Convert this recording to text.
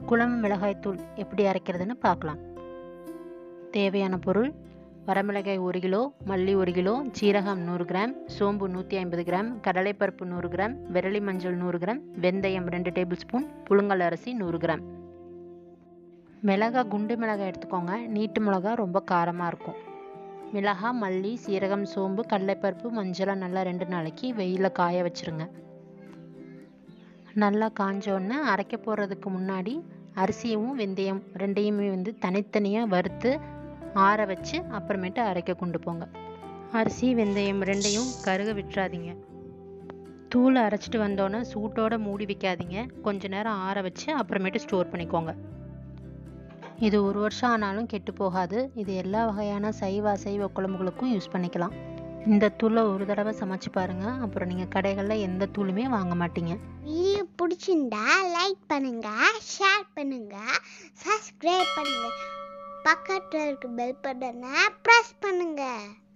குழம்பு மிளகாய்த்தூள் எப்படி அரைக்கிறதுன்னு பார்க்கலாம் தேவையான பொருள் வரமிளகாய் ஒரு கிலோ மல்லி ஒரு கிலோ சீரகம் நூறு கிராம் சோம்பு நூற்றி ஐம்பது கிராம் கடலைப்பருப்பு நூறு கிராம் விரலி மஞ்சள் நூறு கிராம் வெந்தயம் ரெண்டு டேபிள் ஸ்பூன் புழுங்கல் அரிசி நூறு கிராம் மிளகா குண்டு மிளகாய் எடுத்துக்கோங்க நீட்டு மிளகா ரொம்ப காரமாக இருக்கும் மிளகா மல்லி சீரகம் சோம்பு கடலைப்பருப்பு மஞ்சளை நல்லா ரெண்டு நாளைக்கு வெயிலில் காய வச்சுருங்க நல்லா காஞ்சோடனே அரைக்க போடுறதுக்கு முன்னாடி அரிசியும் வெந்தயம் ரெண்டையுமே வந்து தனித்தனியாக வறுத்து ஆற வச்சு அப்புறமேட்டு அரைக்க கொண்டு போங்க அரிசி வெந்தயம் ரெண்டையும் கருக விட்டுறாதீங்க தூளை அரைச்சிட்டு வந்தோன்னே சூட்டோட மூடி வைக்காதீங்க கொஞ்ச நேரம் ஆற வச்சு அப்புறமேட்டு ஸ்டோர் பண்ணிக்கோங்க இது ஒரு வருஷம் ஆனாலும் கெட்டு போகாது இது எல்லா வகையான சைவ அசைவ குழம்புகளுக்கும் யூஸ் பண்ணிக்கலாம் இந்த தூளை ஒரு தடவை சமைச்சு பாருங்கள் அப்புறம் நீங்கள் கடைகளில் எந்த தூளுமே வாங்க மாட்டீங்க வீடியோ பிடிச்சிருந்தா லைக் பண்ணுங்க ஷேர் பண்ணுங்க சப்ஸ்கிரைப் பண்ணுங்க பக்கத்தில் இருக்க பெல் பட்டனை ப்ரெஸ் பண்ணுங்க